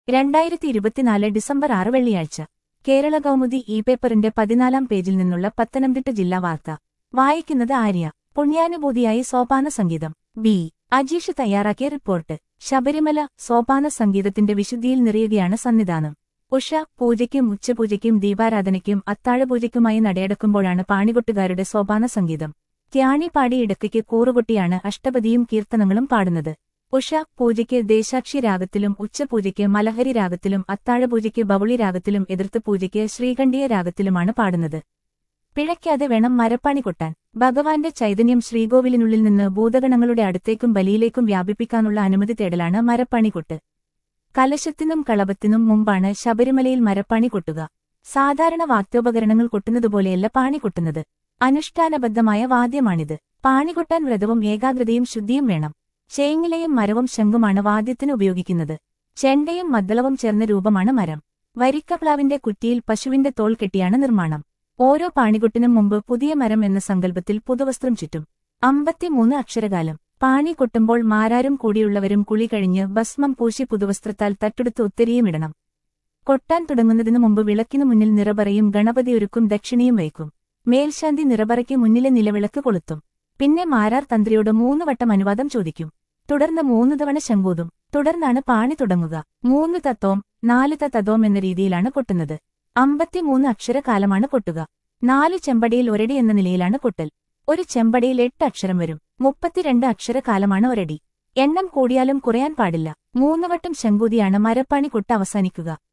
രണ്ടായിരത്തി ഇരുപത്തിനാല് ഡിസംബർ ആറ് വെള്ളിയാഴ്ച കേരള കൗമുദി ഇ പേപ്പറിന്റെ പതിനാലാം പേജിൽ നിന്നുള്ള പത്തനംതിട്ട ജില്ലാ വാർത്ത വായിക്കുന്നത് ആര്യ പുണ്യാനുഭൂതിയായി സോപാന സംഗീതം ബി അജീഷ് തയ്യാറാക്കിയ റിപ്പോർട്ട് ശബരിമല സോപാന സംഗീതത്തിന്റെ വിശുദ്ധിയിൽ നിറയുകയാണ് സന്നിധാനം ഉഷ പൂജയ്ക്കും ഉച്ചപൂജയ്ക്കും ദീപാരാധനയ്ക്കും അത്താഴപൂജയ്ക്കുമായി നടയടക്കുമ്പോഴാണ് പാണികൊട്ടുകാരുടെ സോപാന സംഗീതം ത്യാണി പാടി ഇടയ്ക്ക് കൂറുകൊട്ടിയാണ് അഷ്ടപതിയും കീർത്തനങ്ങളും പാടുന്നത് ഉഷ പൂജയ്ക്ക് ദേശാക്ഷി രാഗത്തിലും ഉച്ചപൂജയ്ക്ക് മലഹരി രാഗത്തിലും അത്താഴപൂജയ്ക്ക് ബവുളി രാഗത്തിലും എതിർത്ത് പൂജയ്ക്ക് ശ്രീകണ്ഠീയ രാഗത്തിലുമാണ് പാടുന്നത് പിഴയ്ക്കാതെ വേണം മരപ്പാണി കൊട്ടാൻ ഭഗവാന്റെ ചൈതന്യം ശ്രീകോവിലിനുള്ളിൽ നിന്ന് ഭൂതഗണങ്ങളുടെ അടുത്തേക്കും ബലിയിലേക്കും വ്യാപിപ്പിക്കാനുള്ള അനുമതി തേടലാണ് മരപ്പാണി കൊട്ട് കലശത്തിനും കളഭത്തിനും മുമ്പാണ് ശബരിമലയിൽ മരപ്പാണി കൊട്ടുക സാധാരണ വാദ്യോപകരണങ്ങൾ കൊട്ടുന്നതുപോലെയല്ല പാണി കൊട്ടുന്നത് അനുഷ്ഠാനബദ്ധമായ വാദ്യമാണിത് പാണികൊട്ടാൻ വ്രതവും ഏകാഗ്രതയും ശുദ്ധിയും വേണം ചേങ്ങിലയും മരവും ശംഖുമാണ് വാദ്യത്തിന് ഉപയോഗിക്കുന്നത് ചെണ്ടയും മദ്ദളവും ചേർന്ന രൂപമാണ് മരം വരിക്കപ്ലാവിന്റെ കുറ്റിയിൽ പശുവിന്റെ തോൾ കെട്ടിയാണ് നിർമ്മാണം ഓരോ പാണികൊട്ടിനും മുമ്പ് പുതിയ മരം എന്ന സങ്കല്പത്തിൽ പുതുവസ്ത്രം ചുറ്റും അമ്പത്തിമൂന്ന് അക്ഷരകാലം പാണി കൊട്ടുമ്പോൾ മാരാരും കൂടിയുള്ളവരും കുളി കഴിഞ്ഞ് ഭസ്മം പൂശി പുതുവസ്ത്രത്താൽ തട്ടെടുത്ത് ഉത്തരിയുമിടണം കൊട്ടാൻ തുടങ്ങുന്നതിനു മുമ്പ് വിളക്കിനു മുന്നിൽ നിറപറയും ഗണപതിയൊരുക്കും ദക്ഷിണയും വയ്ക്കും മേൽശാന്തി നിറപറയ്ക്ക് മുന്നിലെ നിലവിളക്ക് കൊളുത്തും പിന്നെ മാരാർ തന്ത്രിയോട് മൂന്ന് വട്ടം അനുവാദം ചോദിക്കും തുടർന്ന് മൂന്ന് തവണ ശങ്കൂതും തുടർന്നാണ് പാണി തുടങ്ങുക മൂന്ന് തത്വം നാല് തത്വം എന്ന രീതിയിലാണ് കൊട്ടുന്നത് അമ്പത്തിമൂന്ന് അക്ഷരകാലമാണ് കൊട്ടുക നാല് ചെമ്പടിയിൽ ഒരടി എന്ന നിലയിലാണ് കൊട്ടൽ ഒരു ചെമ്പടിയിൽ എട്ട് അക്ഷരം വരും മുപ്പത്തിരണ്ട് അക്ഷരകാലമാണ് ഒരടി എണ്ണം കൂടിയാലും കുറയാൻ പാടില്ല മൂന്ന് വട്ടം ശങ്കൂതിയാണ് മരപ്പാണി കൊട്ട് അവസാനിക്കുക